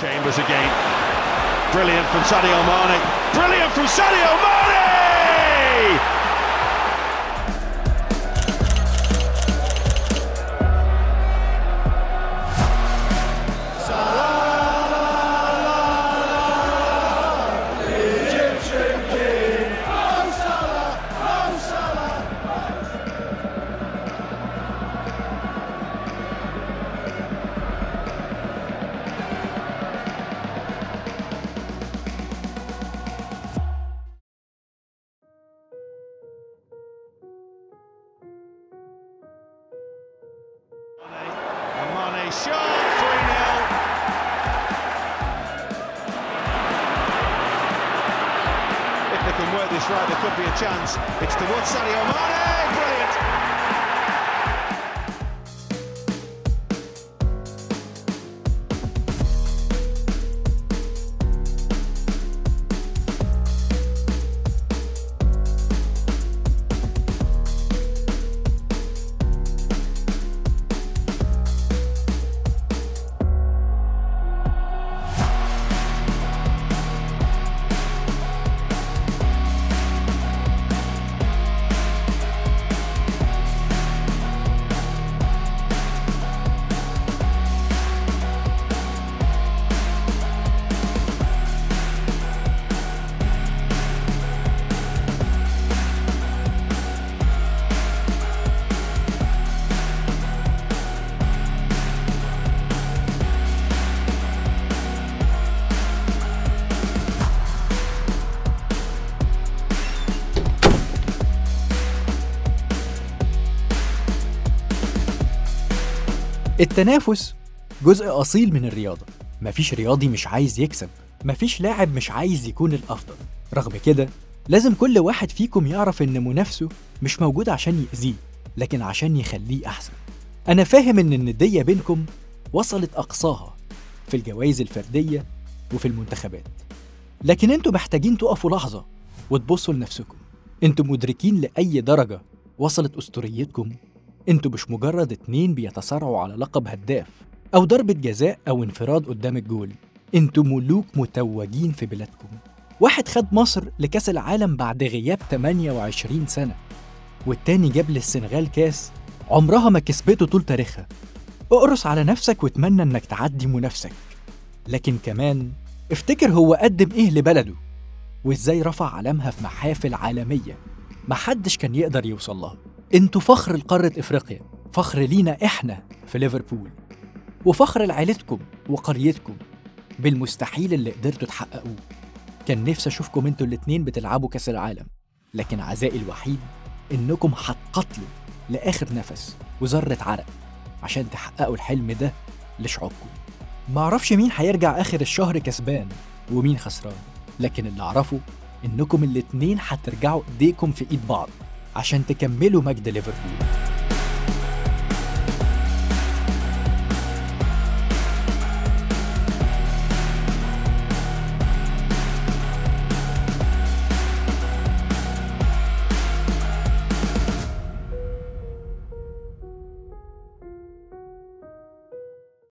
Chambers again. Brilliant from Sadio Mane. Brilliant from Sadio Mane! And Mane shot 3 0. If they can work this right, there could be a chance. It's towards Sadio Mane. Brilliant. التنافس جزء أصيل من الرياضة مفيش رياضي مش عايز يكسب مفيش لاعب مش عايز يكون الأفضل رغم كده لازم كل واحد فيكم يعرف إن منافسه مش موجود عشان يأذيه لكن عشان يخليه أحسن أنا فاهم إن الندية بينكم وصلت أقصاها في الجوائز الفردية وفي المنتخبات لكن انتوا محتاجين تقفوا لحظة وتبصوا لنفسكم انتوا مدركين لأي درجة وصلت أسطوريتكم انتوا مش مجرد اتنين بيتصارعوا على لقب هداف أو ضربة جزاء أو انفراد قدام الجول انتوا ملوك متوجين في بلادكم واحد خد مصر لكأس العالم بعد غياب 28 سنة والتاني جاب للسنغال كاس عمرها ما كسبته طول تاريخها اقرص على نفسك واتمنى انك تعدي منافسك لكن كمان افتكر هو قدم ايه لبلده وازاي رفع علامها في محافل عالمية محدش كان يقدر يوصل لها انتوا فخر لقارة افريقيا فخر لينا احنا في ليفربول وفخر لعيلتكم وقريتكم بالمستحيل اللي قدرتوا تحققوه كان نفسي اشوفكم انتوا الاتنين بتلعبوا كاس العالم لكن عزائي الوحيد انكم هتقاتلوا لاخر نفس وذرة عرق عشان تحققوا الحلم ده لشعوبكم معرفش مين هيرجع اخر الشهر كسبان ومين خسران لكن اللي اعرفه انكم الاتنين هترجعوا ايديكم في ايد بعض عشان تكملوا مجد ليفربول